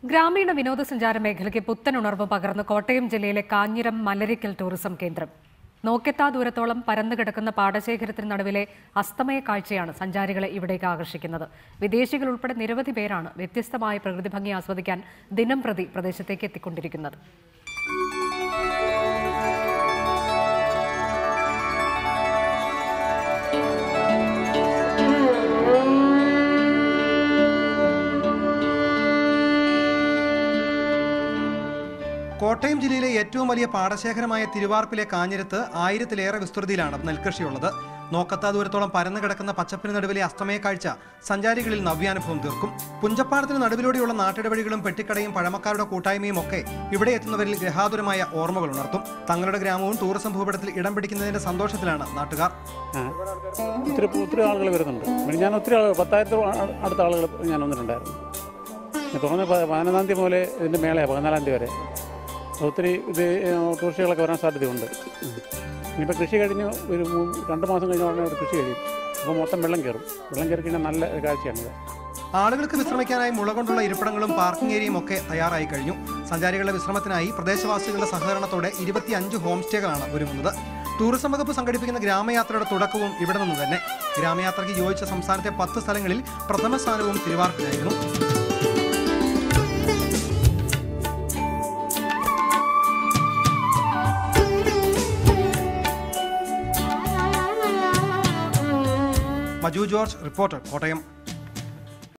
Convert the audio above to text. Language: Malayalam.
ഗ്രാമീണ വിനോദസഞ്ചാര മേഖലയ്ക്ക് പുത്തൻ ഉണർവ് പകർന്ന് കോട്ടയം ജില്ലയിലെ കാഞ്ഞിരം മലരിക്കൽ ടൂറിസം കേന്ദ്രം നോക്കെത്താ ദൂരത്തോളം പരന്നു കിടക്കുന്ന പാടശേഖരത്തിന് നടുവിലെ അസ്തമയ കാഴ്ചയാണ് സഞ്ചാരികളെ ഇവിടേക്ക് ആകർഷിക്കുന്നത് വിദേശികൾ ഉൾപ്പെടെ നിരവധി പേരാണ് വ്യത്യസ്തമായ പ്രകൃതി ഭംഗി ആസ്വദിക്കാൻ ദിനം പ്രതി പ്രദേശത്തേക്ക് എത്തിക്കൊണ്ടിരിക്കുന്നത് കോട്ടയം ജില്ലയിലെ ഏറ്റവും വലിയ പാടശേഖരമായ തിരുവാർപ്പിലെ കാഞ്ഞിരത്ത് ആയിരത്തിലേറെ വിസ്തൃതിയിലാണ് നെൽകൃഷിയുള്ളത് നോക്കത്താ ദൂരത്തോളം പരന്നു കിടക്കുന്ന പച്ചപ്പിന് നടുവിലെ അസ്തമയ കാഴ്ച സഞ്ചാരികളിൽ നവ്യാനുഭവം തീർക്കും പുഞ്ചപ്പാടത്തിന് നടുവിലൂടെയുള്ള നാട്ടിടവഴികളും പെട്ടിക്കടയും പഴമക്കാരുടെ കൂട്ടായ്മയും ഒക്കെ ഇവിടെ എത്തുന്നവരിൽ ഗ്രഹാതുരമായ ഓർമ്മകൾ ഉണർത്തും തങ്ങളുടെ ഗ്രാമവും ടൂറിസം ഭൂപടത്തിൽ ഇടം പിടിക്കുന്നതിന്റെ സന്തോഷത്തിലാണ് നാട്ടുകാർ ആ. ഒത്തിരി ഒത്തിരി ആളുകൾ വരുന്നുണ്ട് പിന്നെ ഞാൻ ഒത്തിരി ആളുകൾ പത്തായിരത്തോളം ആ- അടുത്ത ആളുകൾ ഞാൻ വന്നിട്ടുണ്ടായിരുന്നു ഞാൻ തുറന്ന പ- പതിനൊന്നാം തീയതി മുതലേ ഇതിൻ്റെ മേളയാണ് പതിനാലാം തീയതി വരെ ഒത്തിരി ഇത് ടൂറിസ്റ്റുകളൊക്കെ വരാൻ സാധ്യതയുണ്ട് ഉം. ഇനിയിപ്പോൾ കൃഷി കഴിഞ്ഞ് ഒരു മൂന്ന് രണ്ട് മാസം കഴിഞ്ഞ ഉടനെ ഒരു കൃഷി കഴിയും അപ്പോൾ മൊത്തം വെള്ളം കയറും വെള്ളം കയറി കഴിഞ്ഞാൽ നല്ല ഒരു കാഴ്ചയാണിത് ആളുകൾക്ക് വിശ്രമിക്കാനായി മുള കൊണ്ടുള്ള ഇരിപ്പിടങ്ങളും പാർക്കിംഗ് ഏരിയയും ഒക്കെ തയ്യാറായി കഴിഞ്ഞു സഞ്ചാരികളുടെ വിശ്രമത്തിനായി പ്രദേശവാസികളുടെ സഹകരണത്തോടെ ഇരുപത്തിയഞ്ച് ഹോം സ്റ്റേകളാണ് ഒരുങ്ങുന്നത് ടൂറിസം വകുപ്പ് സംഘടിപ്പിക്കുന്ന ഗ്രാമയാത്രയുടെ തുടക്കവും ഇവിടെ നിന്ന് തന്നെ ഗ്രാമയാത്രയ്ക്ക് യോജിച്ച സംസ്ഥാനത്തെ പത്ത് സ്ഥലങ്ങളിൽ പ്രഥമ സ്ഥാനവും തിരുവാർപ്പിനായിരുന്നു മജു ജോർജ് റിപ്പോർട്ടർ കോട്ടയം